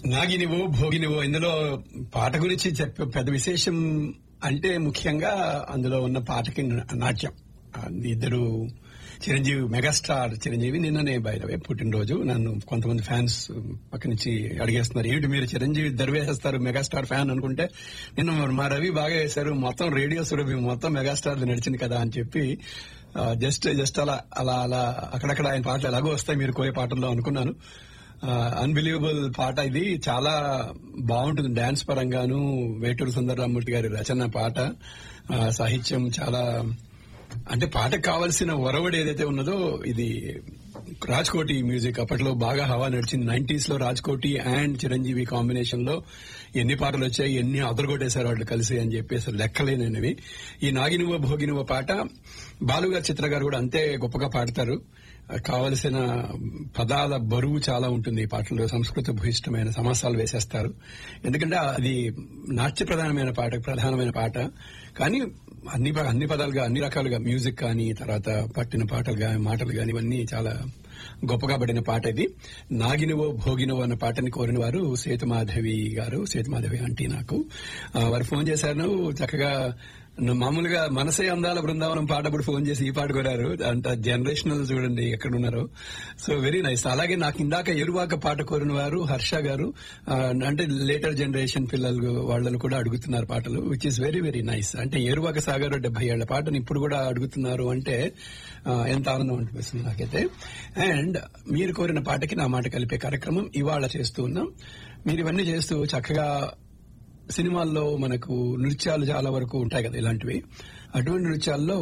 నాగినివో భోగినివో ఇందులో పాట గురించి చెప్పే పెద్ద విశేషం అంటే ముఖ్యంగా అందులో ఉన్న పాటకి నాట్యం ఆ, ఇద్దరు చిరంజీవి మెగాస్టార్ చిరంజీవి నిన్ననే బయటవే పుట్టినరోజు నన్ను కొంతమంది ఫ్యాన్స్ పక్క నుంచి అడిగేస్తున్నారు ఏమిటి మీరు చిరంజీవి దర్వేసేస్తారు మెగాస్టార్ ఫ్యాన్ అనుకుంటే నిన్న మరి మా రవి బాగా వేశారు మొత్తం రేడియో సురభి మొత్తం మెగాస్టార్ నడిచింది కదా అని చెప్పి జస్ట్ జస్ట్ అలా అలా అలా అక్కడక్కడ ఆయన పాటలు ఎలాగో వస్తాయి మీరు కోరే పాటల్లో అనుకున్నాను అన్బిలీవబుల్ పాట ఇది చాలా బాగుంటుంది డాన్స్ పరంగాను వేటూరు సుందరరామూర్తి గారి రచన పాట ఆ, సాహిత్యం చాలా అంటే పాటకు కావాల్సిన ఒరవడి ఏదైతే ఉన్నదో ఇది రాజ్కోటి మ్యూజిక్ అప్పట్లో బాగా హవా నడిచింది నైన్టీస్ లో రాజ్కోటి అండ్ చిరంజీవి కాంబినేషన్ లో ఎన్ని పాటలు వచ్చాయి ఎన్ని అదరగొట్టేశారు వాళ్ళు కలిసి అని చెప్పి అసలు లెక్కలేనవి ఈ నాగినువ భోగినువ పాట బాలుగారు చిత్ర గారు కూడా అంతే గొప్పగా పాడతారు కావలసిన పదాల బరువు చాలా ఉంటుంది ఈ పాటలో సంస్కృత భూయిష్టమైన సమాసాలు వేసేస్తారు ఎందుకంటే అది నాట్య ప్రధానమైన పాట ప్రధానమైన పాట కానీ అన్ని ప- అన్ని పదాలుగా అన్ని రకాలుగా మ్యూజిక్ కానీ తర్వాత పట్టిన పాటలు కానీ మాటలు కానీ ఇవన్నీ చాలా గొప్పగా పడిన పాట ఇది నాగినువో భోగినువో అన్న పాటని కోరిన వారు సేతుమాధవి గారు సేతుమాధవి ఆంటీ నాకు ఆ, వారు ఫోన్ చేశారు చక్కగా న- మామూలుగా మనసే అందాల బృందావనం పాట ఇప్పుడు ఫోన్ చేసి ఈ పాట కోరారు అంత జనరేషనల్ చూడండి ఎక్కడ ఉన్నారో సో వెరీ నైస్ అలాగే నాకు ఇందాక ఎరువాక పాట కోరిన వారు హర్ష గారు ఆ, అంటే లేటర్ జనరేషన్ పిల్లలు వాళ్ళని కూడా అడుగుతున్నారు పాటలు which is very very nice అంటే ఎరువాక సాగర్ డెబ్బై ఏళ్ల పాటను ఇప్పుడు కూడా అడుగుతున్నారు అంటే ఆ, ఎంత ఆనందం అనిపిస్తుంది నాకైతే అండ్ మీరు కోరిన పాటకి నా మాట కలిపే కార్యక్రమం ఇవాళ చేస్తూ ఉన్నాం మీరు ఇవన్నీ చేస్తూ చక్కగా సినిమాల్లో మనకు నృత్యాలు చాలా వరకు ఉంటాయి కదా ఇలాంటివి అటువంటి నృత్యాల్లో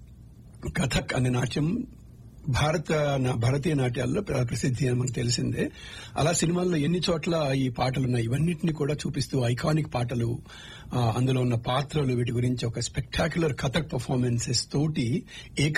కథక్ అనే నాట్యం భారత నా- భారతీయ నాట్యాల్లో ప్ర- ప్రసిద్ధి అని మనకు తెలిసిందే అలా సినిమాల్లో ఎన్ని చోట్ల ఈ పాటలు ఉన్నాయి ఇవన్నిటిని కూడా చూపిస్తూ ఐకానిక్ పాటలు ఆ, అందులో ఉన్న పాత్రలు వీటి గురించి ఒక స్పెక్టాక్యులర్ కథక్ పర్ఫార్మెన్సెస్ తోటి ఏక